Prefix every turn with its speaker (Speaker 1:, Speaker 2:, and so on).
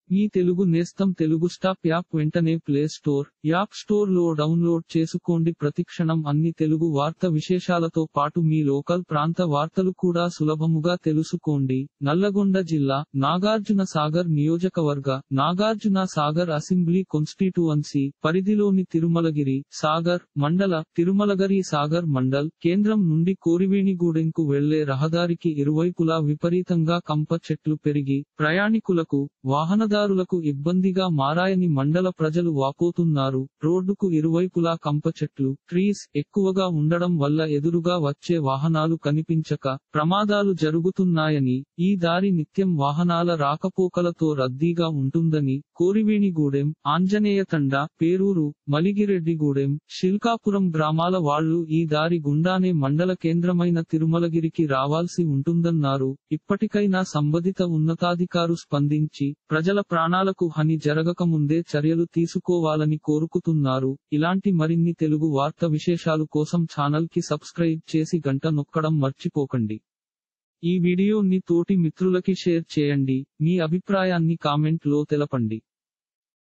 Speaker 1: మీ తెలుగు నేస్తం Telugu stop app వెంటనే play store app store లో డౌన్లోడ్ చేసుకోండి ప్రతిక్షణం అన్ని తెలుగు వార్త విశేషాలతో పాటు మీ లోకల్ ప్రాంత వార్తలు కూడా సులభముగా తెలుసుకోండి నల్లగొండ జిల్లా నాగార్జున సాగర్ నియోజకవర్గ నాగార్జున సాగర్ అసెంబ్లీ కాన్స్టిట్యువన్సీ పరిధిలోని తిరుమలగిరి సాగర్ మండల తిరుమలగిరి సాగర్ మండల్ కేంద్రం నుండి కోరివేణిగూడెంకు వెళ్లే రహదారికి ఇరువైపులా విపరీతంగా కంప చెట్లు పెరిగి ప్రయాణికులకు వాహనదారులకు ఇబ్బందిగా మారాయని మండల ప్రజలు వాపోతున్నారు రోడ్డుకు ఇరువైపులా కంప చెట్లు ట్రీస్ ఎక్కువగా ఉండడం వల్ల ఎదురుగా వచ్చే వాహనాలు కనిపించక ప్రమాదాలు జరుగుతున్నాయని ఈ దారి నిత్యం వాహనాల రాకపోకలతో రద్దీగా ఉంటుందని కోరివేణిగూడెం ఆంజనేయ తండ పేరూరు మలిగిరెడ్డిగూడెం శిల్కాపురం గ్రామాల వాళ్లు ఈ దారి గుండానే మండల కేంద్రమైన తిరుమలగిరికి రావాల్సి ఉంటుందన్నారు ఇప్పటికైనా సంబంధిత ఉన్నతాధికారు స్పందించి ప్రజల ప్రాణాలకు హాని జరగకముందే చర్యలు తీసుకోవాలని కోరుకుతున్నారు ఇలాంటి మరిన్ని తెలుగు వార్త విశేషాలు కోసం ఛానల్ కి సబ్స్క్రైబ్ చేసి గంట నొక్కడం మర్చిపోకండి ఈ వీడియోని తోటి మిత్రులకి షేర్ చేయండి మీ అభిప్రాయాన్ని కామెంట్ లో తెలపండి